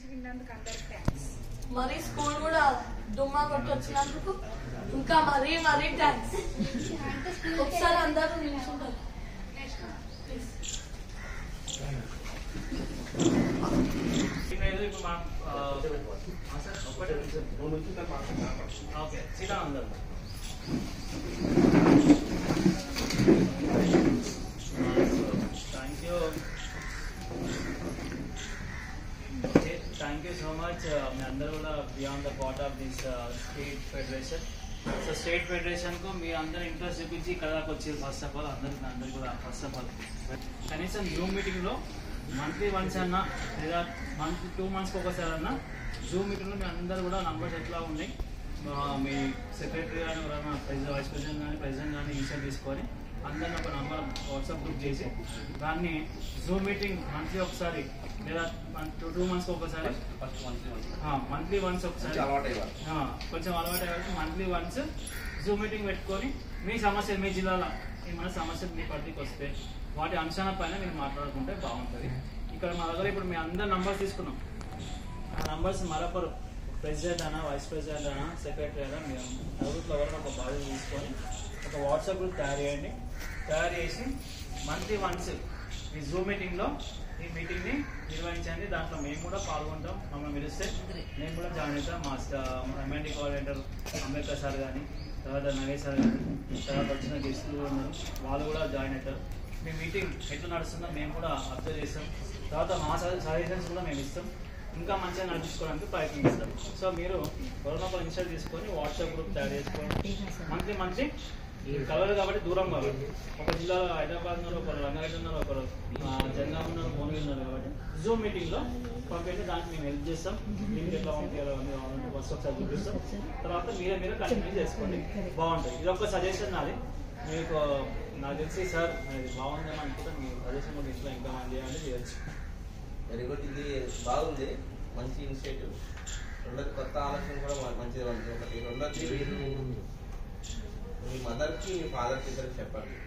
మంచి విన్నందుకు అందరికి థ్యాంక్స్ మరి స్కూల్ కూడా దుమ్మా కొట్టి వచ్చినందుకు ఇంకా మరీ మరీ థ్యాంక్స్ ఒకసారి అందరూ నిల్చుంటారు లేదు ఇప్పుడు మనం ఆ, సార్ ఒక్కటే ఓకే సీదా అందరు thank you thank you so much మీ అందరూ కూడా beyond the part of this state federation so state ఫెడరేషన్కు మీ అందరూ ఇంట్రెస్ట్ చూపించి ఇక్కడ దాకా వచ్చారు ఫస్ట్ ఆఫ్ ఆల్ అందరికి అందరు కూడా ఫస్ట్ ఆఫ్ ఆల్ కనీసం జూమ్ మీటింగ్లో మంత్లీ వన్స్ అన్నా లేదా మంత్ టూ మంత్స్కి ఒకసారి అన్నా జూమ్ మీటింగ్లో మీ అందరూ కూడా నంబర్స్ ఎట్లా ఉన్నాయి ఆ, మీ సెక్రటరీ కానీ ఎవరైనా ప్రెసిడెంట్ వైస్ ప్రెసిడెంట్ కానీ ప్రెసిడెంట్ కానీ ఇన్షియల్ తీసుకొని అందరిని ఒక నంబర్ వాట్సాప్ గ్రూప్ చేసి దాన్ని జూమ్ మీటింగ్ మంత్లీ ఒకసారి లేదా టూ టూ మంత్స్కి ఒకసారి మంత్లీ వన్స్ ఒకసారి ఆ, కొంచెం అలవాటు అయ్యాక మంత్లీ వన్స్ జూమ్ మీటింగ్ పెట్టుకొని మీ సమస్యలు మీ జిల్లాలో ఏమైనా సమస్యలు మీ పరిధికి వస్తే వాటి అంశాల పైన మీరు మాట్లాడుకుంటే బాగుంటుంది ఇక్కడ మా దగ్గర ఇప్పుడు మీ అందరి నంబర్స్ తీసుకున్నాం ఆ నంబర్స్ మరొకరు ప్రెసిడెంట్ అయినా వైస్ ప్రెసిడెంట్ అయినా సెక్రటరీ అయినా మీరు నలుగురిలో ఎవరైనా ఒక బాధ్యత తీసుకొని ఒక వాట్సాప్ గ్రూప్ తయారు చేయండి తయారు చేసి మంత్లీ వన్స్ ఈ జూమ్ మీటింగ్లో ఈ మీటింగ్ని నిర్వహించండి దాంట్లో మేము కూడా పాల్గొంటాం మమ్మల్ని పిలిస్తే నేను కూడా జాయిన్ అవుతాం మా ఎంఎన్డి కోఆర్డినేటర్ అంబేద్కర్ సార్ కానీ తర్వాత నగేష్ సార్ కానీ తర్వాత వచ్చిన గెస్టులు కూడా ఉన్నారు వాళ్ళు కూడా జాయిన్ అవుతారు మీ మీటింగ్ ఎట్లా నడుస్తుందో మేము కూడా అబ్జర్వ్ చేస్తాం తర్వాత మా సజెషన్స్ కూడా మేము ఇస్తాం ఇంకా మంచిగా నడిపించుకోవడానికి ప్రయత్నిస్తాం సో మీరు కరోనా ఒక ఇన్స్టాల్ తీసుకొని వాట్సాప్ గ్రూప్ తయారు చేసుకోండి మంత్లీ మంత్లీ కలవదు కాబట్టి దూరం కాబట్టి ఒక జిల్లాలో హైదరాబాద్ ఉన్నారు ఒకరు రంగారెడ్డి ఉన్నారు ఒకరు ఆ, జనగాం ఉన్నారు భువనగిరి ఉన్నారు కాబట్టి జూమ్ మీటింగ్లో పంపించి దానికి మేము హెల్ప్ చేస్తాం దీనికి ఎట్లా పంపించాలో అన్నీ కావాలంటే ఫస్ట్ ఒకసారి చూపిస్తాం తర్వాత మీరే మీరే కంటిన్యూ చేసుకోండి బాగుంటుంది ఇది ఒక సజెషన్ నాది మీకు నాకు తెలిసి సార్ ఇది బాగుందేమో అనుకుంటే మీ సజెషన్ కూడా ఇంట్లో ఇంకా మంది చేయాలి చేయొచ్చు వెరీ గుడ్ ఇది బాగుంది మంచి ఇనిషియేటివ్ రెండోది కొత్త ఆలోచన కూడా మ- మంచిది ఉంది ఒకటి రెండోది మీరు మీ మదర్కి మీ ఫాదర్కి ఇద్దరికి చెప్పండి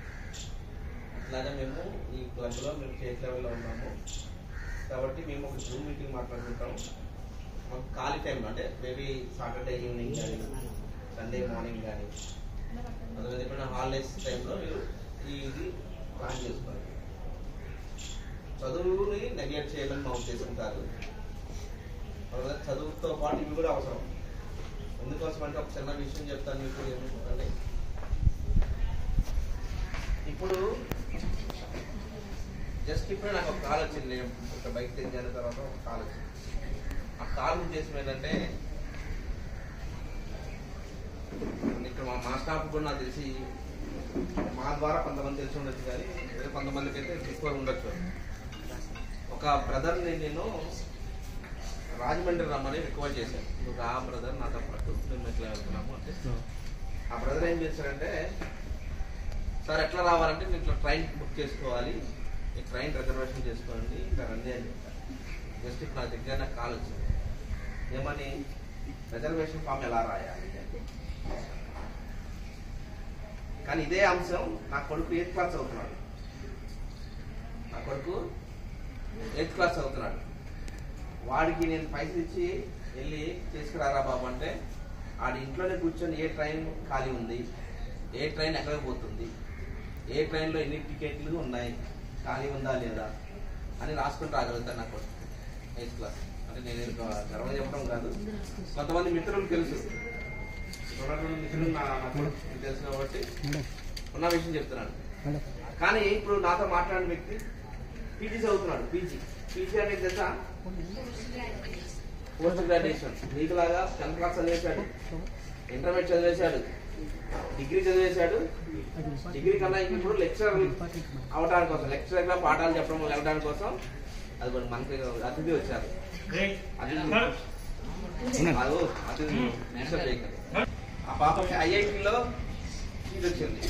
ఇట్లాగే మేము ఈ క్లబ్లో మేము స్టేట్ లెవెల్లో ఉన్నాము కాబట్టి మేము ఒక జూమ్ మీటింగ్ మాట్లాడుకుంటాము మాకు ఖాళీ టైం అంటే మేబీ సాటర్డే ఈవినింగ్ కానీ సండే మార్నింగ్ కానీ అదే ఎప్పుడైనా హాలిడేస్ టైంలో మీరు ఈ ఇది ప్లాన్ చేసుకోండి చదువుని నెగ్లెక్ట్ చేయమని మా ఉద్దేశం కాదు అలాగే చదువుతో పాటు ఇవి కూడా అవసరం ఎందుకోసం అంటే ఒక చిన్న విషయం చెప్తాను మీకు ఏమనుకోండి ఇప్పుడు జస్ట్ ఇప్పుడే నాకు ఒక కాల్ వచ్చింది నేను ఒక బైక్ తెచ్చిన తర్వాత ఒక కాల్ వచ్చింది ఆ కాల్ ఉద్దేశం ఏంటంటే ఇక్కడ మా మా స్టాఫ్ కూడా నాకు తెలిసి మా ద్వారా కొంతమంది తెలిసి ఉండొచ్చు కానీ వేరే కొంతమందికి అయితే ఎక్కువ ఉండొచ్చు ఒక బ్రదర్ని నేను రాజమండ్రి రమ్మని రిక్వెస్ట్ చేశాను నువ్వు ఆ బ్రదర్ నాతో పాటు మేము ఇట్లా వెళ్తున్నాము అంటే ఆ బ్రదర్ ఏం చేశారంటే సార్ ఎట్లా రావాలంటే నేను ఇట్లా ట్రైన్ బుక్ చేసుకోవాలి ఈ ట్రైన్ రిజర్వేషన్ చేసుకోండి ఇంకా రండి అని చెప్పారు జస్ట్ ఇప్పుడు నా దగ్గర నాకు కాల్ వచ్చింది ఏమని రిజర్వేషన్ ఫామ్ ఎలా రాయాలి అని. కానీ ఇదే అంశం నా కొడుకు ఎయిత్ క్లాస్ చదువుతున్నాడు నా కొడుకు ఎయిత్ క్లాస్ చదువుతున్నాడు వాడికి నేను పైసలు ఇచ్చి వెళ్ళి తీసుకురారా బాబు అంటే ఆడి ఇంట్లోనే కూర్చొని ఏ ట్రైన్ ఖాళీ ఉంది ఏ ట్రైన్ ఎక్కడికి పోతుంది ఏ ట్రైన్లో ఎన్ని టికెట్లు ఉన్నాయి ఖాళీ ఉందా లేదా అని రాసుకుంటూ రాగలుగుతాను నాకు ఎయిత్ క్లాస్ అంటే నేను ఏదో గర్వం చెప్పడం కాదు కొంతమంది మిత్రులు తెలుసు ఉన్నటువంటి మిత్రులు నా నాకు తెలుసు కాబట్టి ఉన్న విషయం చెప్తున్నాను కానీ ఇప్పుడు నాతో మాట్లాడిన వ్యక్తి పీజీ చదువుతున్నాడు పీజీ పీజీ అనేది తెలుసా పోస్ట్ గ్రాడ్యుయేషన్ నీకులాగా టెన్త్ క్లాస్ చదివేశాడు ఇంటర్మీడియట్ చదివేశాడు డిగ్రీ చదివేశాడు డిగ్రీ కన్నా ఇంక ఇప్పుడు లెక్చరర్ అవడానికి కోసం లెక్చరర్ గా పాఠాలు చెప్పడం వెళ్ళడానికి కోసం అది కూడా మనకి అతిథి వచ్చారు అతిథి కాదు, అతిథి డిస్టర్బ్ చేయకండి. ఆ పాపకి ఐఐటిలో సీట్ వచ్చింది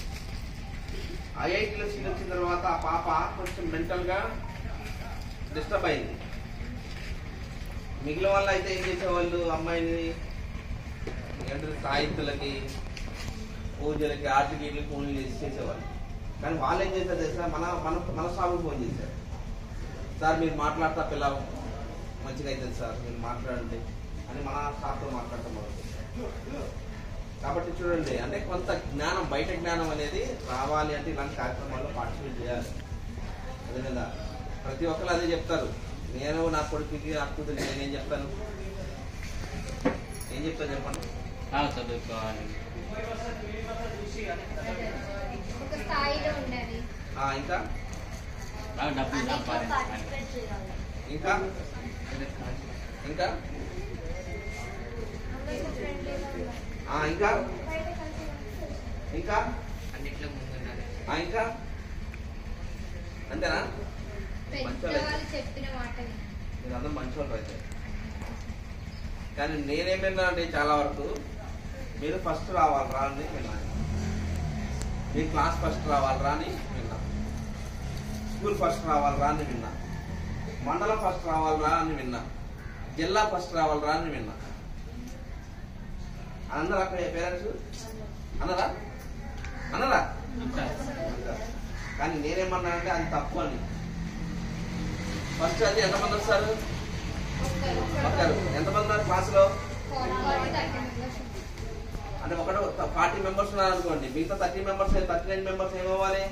ఐఐటిలో సీట్ వచ్చిన తర్వాత ఆ పాప కొంచెం మెంటల్ గా డిస్టర్బ్ అయింది మిగిలిన వాళ్ళు అయితే ఏం చేసేవాళ్ళు అమ్మాయిని ఏంటంటే సాహిత్యులకి పూజలకి ఆర్టికి వీటికి ఫోన్లు చేసి చేసేవాళ్ళు కానీ వాళ్ళు ఏం చేశారు తెలుసా మన మన మన స్వామికి ఫోన్ చేశారు సార్ మీరు మాట్లాడతా పిల్ల మంచిగా అవుతుంది సార్ మీరు మాట్లాడండి అని మన స్టాఫ్తో మాట్లాడటం మొదలు కాబట్టి చూడండి అంటే కొంత జ్ఞానం బయట జ్ఞానం అనేది రావాలి అంటే ఇలాంటి కార్యక్రమాల్లో పార్టిసిపేట్ చేయాలి అదే కదా ప్రతి ఒక్కరు అదే చెప్తారు నేను నా కొడుకుకి నా కూతురికి నేనేం చెప్తాను ఏం చెప్తాను చెప్పండి చదువుకోవాలి ఒక స్థాయిలో ఉండాలి ఆ, ఇంకా డబ్బులు అన్నిట్లో సంపాదించాలి పార్టిసిపేట్ చేయాలి ఇంకా ఇంకా అందరితో ఫ్రెండ్లీగా ఉండాలి ఆ, ఇంకా బయట కలిసి ఉండాలి. ఇంకా అన్నిట్లో ముందుండాలి ఆ, ఇంకా అంతేనా పెద్దవాళ్ళు చెప్పిన మాట వినాలి. మీరు అందరూ మంచివాళ్ళు అయితే కానీ నేనేమైనా అంటే చాలా వరకు మీరు ఫస్ట్ రావాలి రా అని విన్నాను మీ క్లాస్ ఫస్ట్ రావాలి రా అని విన్నా స్కూల్ ఫస్ట్ రావాలి రా అని విన్నా మండలం ఫస్ట్ రావాలి రా అని విన్నా జిల్లా ఫస్ట్ రావాలి రా అని విన్నా అందరూ అక్కడ పేరెంట్స్ అన్నరా అన్నరా కానీ నేనేమన్నానంటే అది తప్పు అని ఫస్ట్ అది ఎంతమంది వస్తారు ఒక్కరు ఒక్కరు ఎంతమంది ఉన్నారు క్లాసులో ఫార్టీ థర్టీ మెంబర్స్ అంటే ఒకడు ఫార్టీ మెంబర్స్ ఉన్నారు అనుకోండి మిగతా thirty members thirty nine members ఏమవ్వాలి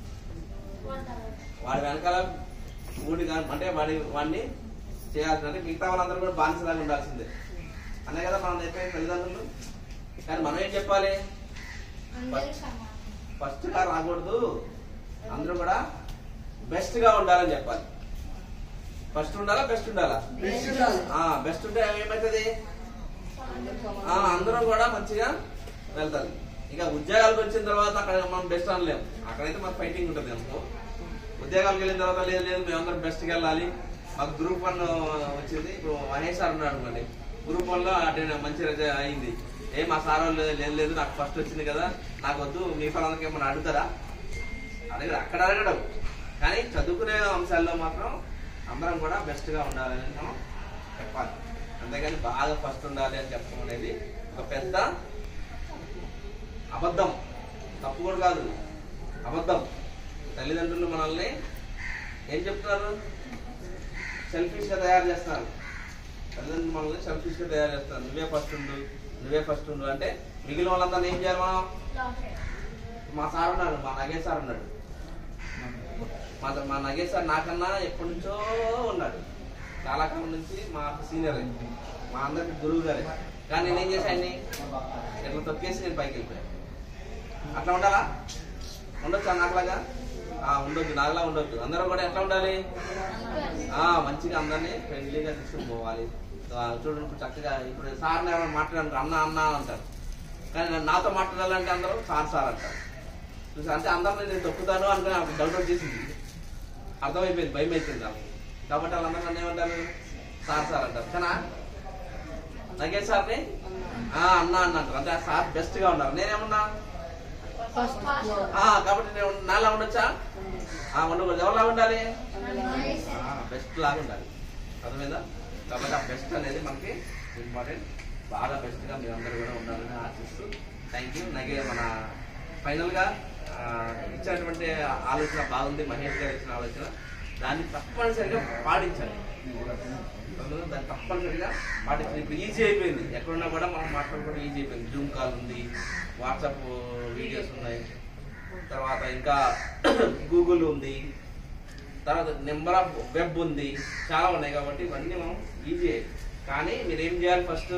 వాడి వెనకాల ఊడి గా- అంటే వాడి వాడిని చేయాల్సిన అంటే మిగతా వాళ్ళందరూ కూడా బానిసలాగా ఉండాల్సిందే అనే కదా మనం నేర్పే తల్లిదండ్రులు కానీ మనం ఏం చెప్పాలి అందరూ సమానం ఫస్ట్ గా రాకూడదు అందరూ కూడా బెస్ట్ గా ఉండాలని చెప్పాలి ఫస్ట్ ఉండాలా బెస్ట్ ఉండాలా బెస్ట్ ఉంటే ఏమవుతుంది ఆ, అందరూ కూడా మంచిగా వెళ్తారు ఇక ఉద్యోగాలకు వచ్చిన తర్వాత అక్కడ మనం బెస్ట్ అనలేము అక్కడైతే మనకు ఫైటింగ్ ఉంటుంది అనుకో ఉద్యోగాలకు వెళ్ళిన తర్వాత లేదు లేదు మేమందరం బెస్ట్కి వెళ్ళాలి మాకు గ్రూప్ వన్ వచ్చింది ఇప్పుడు మహేష్ సార్ ఉన్నాడు అనుకోండి గ్రూప్ వన్ లో అటెండ్ మంచి రిజల్ట్ అయింది ఏ మా సార్ వాళ్ళు లేదు లేదు నాకు ఫస్ట్ వచ్చింది కదా నాకు వద్దు మీ ఫలానికి ఏమన్నా అడుగుతారా అడగడు అక్కడ అడగడం కానీ చదువుకునే అంశాల్లో మాత్రం అందరం కూడా బెస్ట్ గా ఉండాలని మనం చెప్పాలి అంతేగాని బాగా ఫస్ట్ ఉండాలి అని చెప్పడం అనేది ఒక పెద్ద అబద్ధం తప్పు కూడా కాదు అబద్ధం తల్లిదండ్రులు మనల్ని ఏం చెప్తున్నారు సెల్ఫిష్ గా తయారు చేస్తున్నారు తల్లిదండ్రులు మనల్ని సెల్ఫిష్ గా తయారు చేస్తున్నారు నువ్వే ఫస్ట్ ఉండు నువ్వే ఫస్ట్ ఉండు అంటే మిగిలిన వాళ్ళంతా ఏం చేయాలి మనం మా సార్ ఉన్నాడు మా నగేష్ సార్ ఉన్నాడు మా మా నగేష్ సార్ నాకన్నా ఎప్పటి నుంచో ఉన్నాడు చాలా కాలం నుంచి మా సీనియర్ మా అందరికి గురువు గారే కానీ నేనేం చేశాను ఇట్లా తొక్కేసి నేను పైకి వెళ్ళిపోయాను అట్లా ఉండాలా ఉండొచ్చా నాకులాగా ఆ, ఉండొద్దు నాకులా ఉండొద్దు అందరం కూడా ఎట్లా ఉండాలి ఆ మంచిగా అందరినీ ఫ్రెండ్లీగా తీసుకుని పోవాలి ఆ, చూడండి ఇప్పుడు చక్కగా ఇప్పుడు సార్ని ఎవరైనా మాట్లాడారు అన్న అన్న అంటారు కానీ నన్ను నాతో మాట్లాడాలంటే అందరూ సార్ సార్ అంటారు చూసి అంటే అందరిని నేను తొక్కుతాను అనుకుని నాకు డౌట్ వచ్చేసింది అర్థమైపోయింది భయం అయిపోయింది నాకు కాబట్టి వాళ్ళందరూ నన్ను ఏమంటారు సార్ సార్ అంటారు కానీ నగేష్ సార్ని ఆ, అన్న అన్న అంటారు అంటే ఆ సార్ బెస్ట్ గా ఉన్నారు నేనేమన్నా ఆ, కాబట్టి నేను నాలా ఉండొచ్చా ఆ, ఉండకూడదు ఎవరిలా ఉండాలి బెస్ట్ లాగా ఉండాలి అర్థమైందా కాబట్టి ఆ బెస్ట్ అనేది మనకి ఇంపార్టెంట్ బాగా బెస్ట్ గా మీరు అందరూ కూడా ఉండాలని ఆశిస్తూ థ్యాంక్ యూ అలాగే మన ఫైనల్ గా ఆ, ఇచ్చినటువంటి ఆలోచన బాగుంది మహేష్ గారు ఇచ్చిన ఆలోచన దాన్ని తప్పనిసరిగా పాటించాలి అందులో దాన్ని తప్పనిసరిగా పాటించాలి ఇప్పుడు ఈజీ అయిపోయింది ఎక్కడున్నా కూడా మనం మాట్లాడుకోవడం ఈజీ అయిపోయింది జూమ్ కాల్ ఉంది వాట్సాప్ వీడియోస్ ఉన్నాయి తర్వాత ఇంకా గూగుల్ ఉంది తర్వాత నెంబర్ ఆఫ్ వెబ్ ఉంది చాలా ఉన్నాయి కాబట్టి ఇవన్నీ మనం ఈజీ కానీ మీరు ఏం చేయాలి ఫస్ట్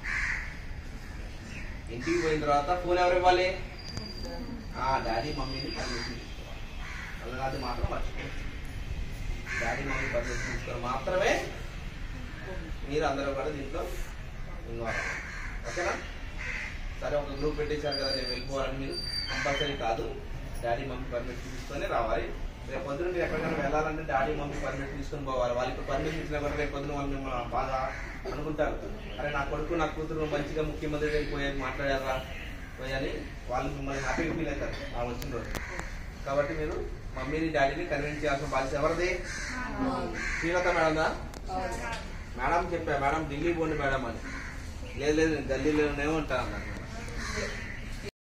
ఇంటికి పోయిన తర్వాత ఫోన్ ఎవరు ఇవ్వాలి ఆ డాడీ మమ్మీని పర్మిషన్ తీసుకోవాలి అది మాత్రం మర్చిపోవచ్చు డాడీ మమ్మీ పర్మిషన్ తీసుకొని మాత్రమే మీరు అందరూ కూడా దీంట్లో ఇన్వాల్వ్ అవ్వాలి ఓకేనా సరే ఒక గ్రూప్ పెట్టేశారు కదా నేను వెళ్ళిపోవాలని మీరు కంపల్సరీ కాదు డాడీ మమ్మీ పర్మిషన్ తీసుకొని రావాలి రేపు పొద్దున మీరు ఎక్కడికైనా వెళ్ళాలంటే డాడీ మమ్మీ పర్మిషన్ తీసుకొని పోవాలి వాళ్ళకి పర్మిషన్ ఇచ్చినా కూడా రేపు పొద్దున వాళ్ళు మిమ్మల్ని బాగా అనుకుంటారు అరే నా కొడుకు నా కూతురు మంచిగా ముఖ్యమంత్రి దగ్గరికి పోయి మాట్లాడారా పోయని వాళ్ళు మిమ్మల్ని హ్యాపీగా ఫీల్ అవుతారు ఆ వచ్చిన రోజు కాబట్టి మీరు మమ్మీని డాడీని కన్విన్స్ చేయాల్సిన బాధ్యత ఎవరిది శ్రీలత మేడందా మేడం చెప్పా మేడం ఢిల్లీ పోండి మేడం అని లేదు లేదు నేను గల్లీలోనే ఉంటాను అన్నాను